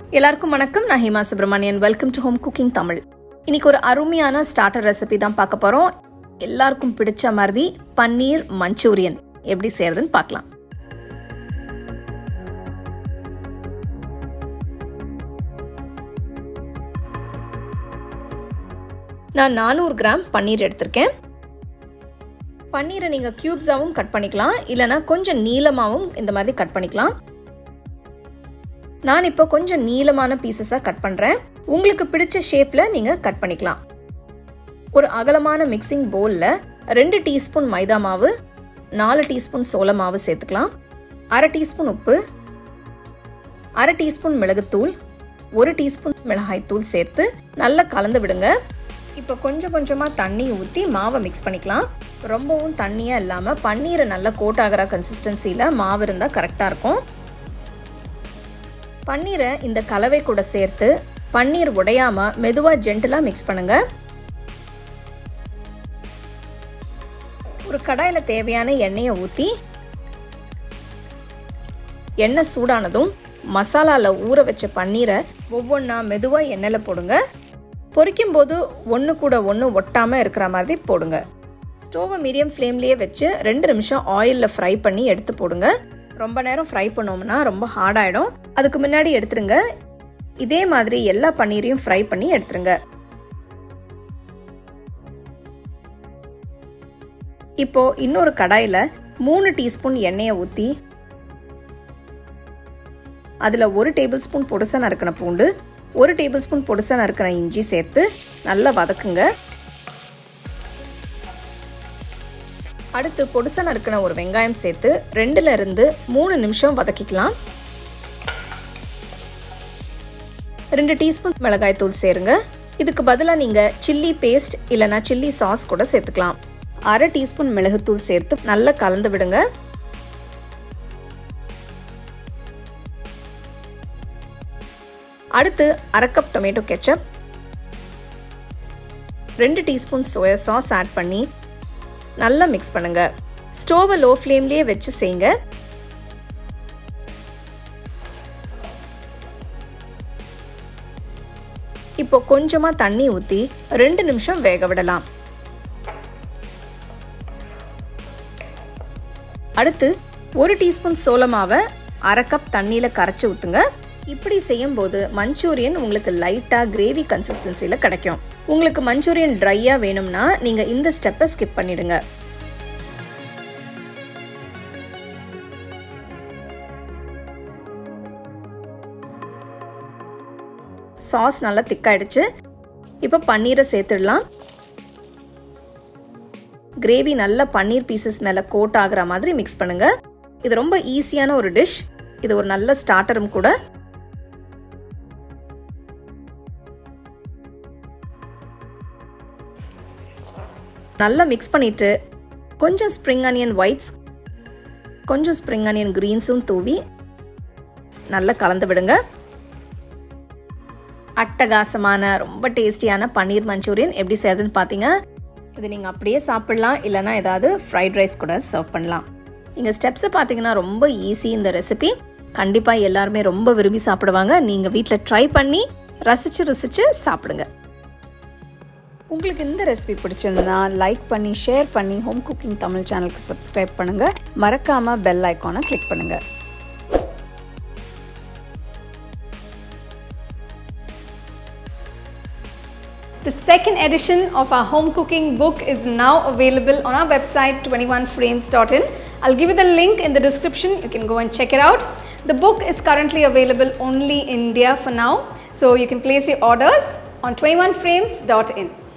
எல்லாருக்கும் வணக்கம் நான் Hema Subramanian welcome to home cooking Tamil இன்னைக்கு ஒரு அருமையான ஸ்டார்டர் ரெசிபி தான் பார்க்க போறோம் எல்லாருக்கும் பிடிச்ச மாதிரி பன்னீர் மஞ்சூரியன் எப்படி செய்யறதுன்னு பார்க்கலாம் நான் நானூறு கிராம் பன்னீர் எடுத்திருக்கேன் பன்னீரை நீங்கள் க்யூப்ஸாகவும் கட் பண்ணிக்கலாம் இல்லைனா கொஞ்சம் நீளமாகவும் இந்த மாதிரி கட் பண்ணிக்கலாம் நான் இப்போ கொஞ்சம் நீளமான பீசஸாக கட் பண்ணுறேன் உங்களுக்கு பிடிச்ச ஷேப்பில் நீங்கள் கட் பண்ணிக்கலாம் ஒரு அகலமான மிக்சிங் பவுலில் ரெண்டு டீஸ்பூன் மைதா மாவு நாலு டீஸ்பூன் சோள மாவு சேர்த்துக்கலாம் அரை டீஸ்பூன் உப்பு அரை டீஸ்பூன் மிளகுத்தூள் ஒரு டீஸ்பூன் மிளகாய்த்தூள் சேர்த்து நல்லா கலந்து விடுங்க இப்போ கொஞ்சம் கொஞ்சமாக தண்ணி ஊற்றி மாவை மிக்ஸ் பண்ணிக்கலாம் ரொம்பவும் தண்ணியாக இல்லாமல் பன்னீரை நல்லா கோட் ஆகிற கன்சிஸ்டன்சியில் மாவு இருந்தால் கரெக்டாக இருக்கும் பன்னீரை இந்த கலவை கூட சேர்த்து பன்னீர் உடையாமல் மெதுவாக ஜென்டலாக மிக்ஸ் பண்ணுங்க ஒரு கடாயில் தேவையான எண்ணெயை ஊற்றி எண்ணெய் சூடானதும் மசாலாவில் ஊற வச்ச பன்னீரை ஒவ்வொன்றா மெதுவாக எண்ணெயில் போடுங்க பொரிக்கும் போது ஒன்று கூட ஒன்று ஒட்டாமல் இருக்கிற மாதிரி போடுங்க ஸ்டோவை மீடியம் ஃப்ளேம்லேயே வச்சு ரெண்டு நிமிஷம் ஆயிலில் ஃப்ரை பண்ணி எடுத்து போடுங்க ரொம்ப நேரம் ஃப்ரை பண்ணோம்னா ரொம்ப ஹார்டாயிடும் அதுக்கு முன்னாடி எடுத்துருங்க இதே மாதிரி எல்லா பன்னீரையும் ஃப்ரை பண்ணி எடுத்துருங்க இப்போ இன்னொரு கடாயில் மூணு டீஸ்பூன் எண்ணெயை ஊற்றி அதில் ஒரு டேபிள் ஸ்பூன் பொடுசை நறுக்கின பூண்டு ஒரு டேபிள் ஸ்பூன் பொடுசை நறுக்கின இஞ்சி சேர்த்து நல்லா வதக்குங்க அடுத்து பொடுசை நறுக்கின ஒரு வெங்காயம் சேர்த்து ரெண்டுல இருந்து மூணு நிமிஷம் வதக்கிக்கலாம் ரெண்டு டீஸ்பூன் மிளகாய் தூள் சேருங்க இதுக்கு பதிலாக நீங்கள் சில்லி பேஸ்ட் இல்லைனா சில்லி சாஸ் கூட சேர்த்துக்கலாம் அரை டீஸ்பூன் மிளகுத்தூள் சேர்த்து நல்லா கலந்து விடுங்க அடுத்து அரை கப் டொமேட்டோ கெச்சப் ரெண்டு டீஸ்பூன் சோயா சாஸ் ஆட் பண்ணி நல்லா மிக்ஸ் பண்ணுங்க ஸ்டோவை லோ ஃப்ளேம்லேயே வச்சு செய்யுங்க இப்போ கொஞ்சமா தண்ணி ஊற்றி ரெண்டு நிமிஷம் வேக விடலாம் அடுத்து ஒரு டீஸ்பூன் சோளமாவை அரை கப் தண்ணியில் கரைச்சி ஊற்றுங்க இப்படி செய்யும்போது மஞ்சூரியன் உங்களுக்கு லைட்டாக கிரேவி கன்சிஸ்டன்சியில் கிடைக்கும் உங்களுக்கு மஞ்சூரியன் ட்ரையாக வேணும்னா நீங்கள் இந்த ஸ்டெப்பை ஸ்கிப் பண்ணிடுங்க சாஸ் நல்லா திக்காயிடுச்சு இப்போ பன்னீரை சேர்த்துடலாம் கிரேவி நல்லா பன்னீர் பீசஸ் மேலே கோட் ஆகிற மாதிரி மிக்ஸ் பண்ணுங்க இது ரொம்ப ஈஸியான ஒரு டிஷ் இது ஒரு நல்ல ஸ்டார்டரும் கூட நல்லா மிக்ஸ் பண்ணிட்டு கொஞ்சம் ஸ்ப்ரிங் அனியன் ஒயிட்ஸ் கொஞ்சம் ஸ்ப்ரிங் அனியன் க்ரீன்ஸும் தூவி நல்லா கலந்து விடுங்க அட்டகாசமான ரொம்ப டேஸ்டியான பன்னீர் மஞ்சூரியன் எப்படி செய்யுதுன்னு பார்த்தீங்க இது நீங்கள் அப்படியே சாப்பிட்லாம் இல்லைனா ஏதாவது ஃப்ரைட் ரைஸ் கூட சர்வ் பண்ணலாம் நீங்கள் ஸ்டெப்ஸை பார்த்தீங்கன்னா ரொம்ப ஈஸி இந்த ரெசிபி கண்டிப்பாக எல்லாருமே ரொம்ப விரும்பி சாப்பிடுவாங்க நீங்கள் வீட்டில் ட்ரை பண்ணி ரசித்து ருசித்து சாப்பிடுங்க உங்களுக்கு இந்த ரெசிபி பிடிச்சிருந்தா லைக் பண்ணி ஷேர் பண்ணி ஹோம் குக்கிங் தமிழ் சேனலுக்கு சப்ஸ்கிரைப் பண்ணுங்கள் மறக்காமல் பெல் ஐக்கானை கிளிக் பண்ணுங்கள் The second edition of our home cooking book is now available on our website 21frames.in. I'll give you the link in the description. You can go and check it out. The book is currently available only in India for now. So you can place your orders on 21frames.in.